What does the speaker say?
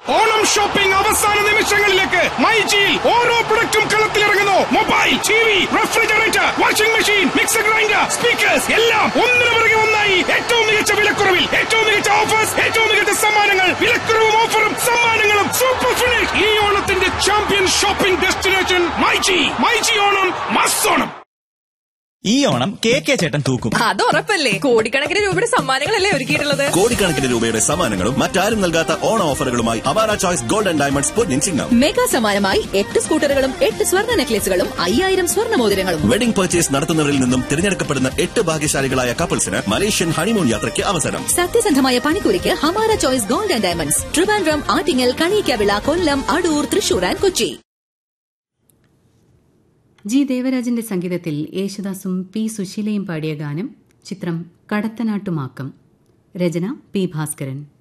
Onam shopping അവസാന നിമിഷങ്ങളിലേക്ക് മൈജിയിൽ ഓരോ പ്രൊഡക്റ്റും കളത്തിലിറങ്ങുന്നു mobile T V refrigerator washing machine mixer grinder speakers എല്ലാം ഒന്നിനു പുറകെ ഒന്നായി ഏറ്റവും മികച്ച വിലക്കുറവിൽ ഏറ്റവും മികച്ച ഓഫേഴ്സ് ഏറ്റവും മികച്ച സമ്മാനങ്ങൾ വിലക്കുറവും ഓഫറും സമ്മാനങ്ങളും സൂപ്പർ ഫിനിഷ് ഈ ഓണത്തിന്റെ champion shopping destination myG myG Onam mass Onam ഈ ഓണം കെ കെ ചേട്ടൻ തൂക്കും അത് ഉറപ്പല്ലേ കോടിക്കണക്കിന് രൂപയുടെ സമ്മാനങ്ങളല്ലേ ഒരുക്കിയിട്ടുള്ളത് കോടിക്കണക്കിന് രൂപയുടെ സമ്മാനങ്ങളും മറ്റാരും നൽകാത്ത ഓണ ഓഫറുകളുമായി Hamara choice gold and diamonds പൊന്നിൻ ചിഹ്നം മെഗാ സമ്മാനമായി എട്ട് സ്കൂട്ടറുകളും എട്ട് സ്വർണ്ണ നെക്ലേസുകളും അയ്യായിരം സ്വർണ്ണ മോതിരങ്ങളും വെഡിംഗ് പർച്ചേസ് നടത്തുന്നവരിൽ നിന്നും തിരഞ്ഞെടുക്കപ്പെടുന്ന എട്ട് ഭാഗ്യശാലികളായ കപ്പിൾസിന് മലേഷ്യൻ ഹണിമൂൺ യാത്രയ്ക്ക് അവസരം സത്യസന്ധമായ പണിക്കൂലിക്ക് Hamara choice gold and diamonds Trivandrum Attingal Kaliyakkavilai Kollam Adoor Thrissur and Kochi G ദേവരാജന്റെ സംഗീതത്തിൽ യേശുദാസും പി സുശീലയും പാടിയ ഗാനം ചിത്രം കടത്തനാട്ടുമാക്കം രചന പി ഭാസ്കരൻ